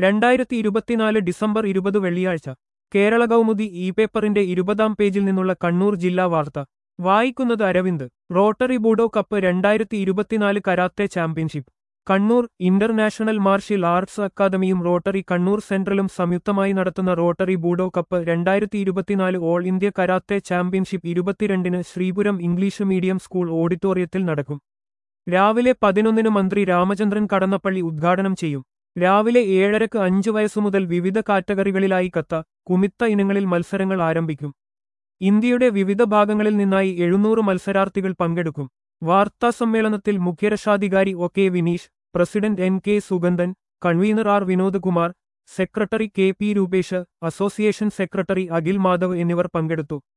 രണ്ടായിരത്തി ഇരുപത്തിനാല് ഡിസംബർ ഇരുപത് വെള്ളിയാഴ്ച കേരള കൗമുദി ഇ പേപ്പറിന്റെ ഇരുപതാം പേജിൽ നിന്നുള്ള കണ്ണൂർ ജില്ലാ വാർത്ത വായിക്കുന്നത് അരവിന്ദ് റോട്ടറി ബൂഡോ കപ്പ് രണ്ടായിരത്തി ഇരുപത്തിനാല് karate championship Kannur international martial arts അക്കാദമിയും റോട്ടറി കണ്ണൂർ സെൻട്രലും സംയുക്തമായി നടത്തുന്ന റോട്ടറി ബൂഡോ കപ്പ് രണ്ടായിരത്തി ഇരുപത്തിനാല് ഓൾ ഇന്ത്യ കരാത്തെ ചാമ്പ്യൻഷിപ്പ് ഇരുപത്തിരണ്ടിന് ശ്രീപുരം ഇംഗ്ലീഷ് മീഡിയം സ്കൂൾ ഓഡിറ്റോറിയത്തിൽ നടക്കും രാവിലെ പതിനൊന്നിന് മന്ത്രി രാമചന്ദ്രൻ കടന്നപ്പള്ളി ഉദ്ഘാടനം ചെയ്യും രാവിലെ ഏഴരക്ക് അഞ്ചു വയസ്സുമുതൽ വിവിധ കാറ്റഗറികളിലായി കത്ത കുമിത്ത ഇനങ്ങളിൽ മത്സരങ്ങൾ ആരംഭിക്കും ഇന്ത്യയുടെ വിവിധ ഭാഗങ്ങളിൽ നിന്നായി എഴുന്നൂറ് മത്സരാർത്ഥികൾ പങ്കെടുക്കും വാർത്താ സമ്മേളനത്തിൽ മുഖ്യരക്ഷാധികാരി O K Vineesh president N K Sugandhan convener R Vinodkumar secretary K P Rupesh association secretary Akhil Madhav എന്നിവർ പങ്കെടുത്തു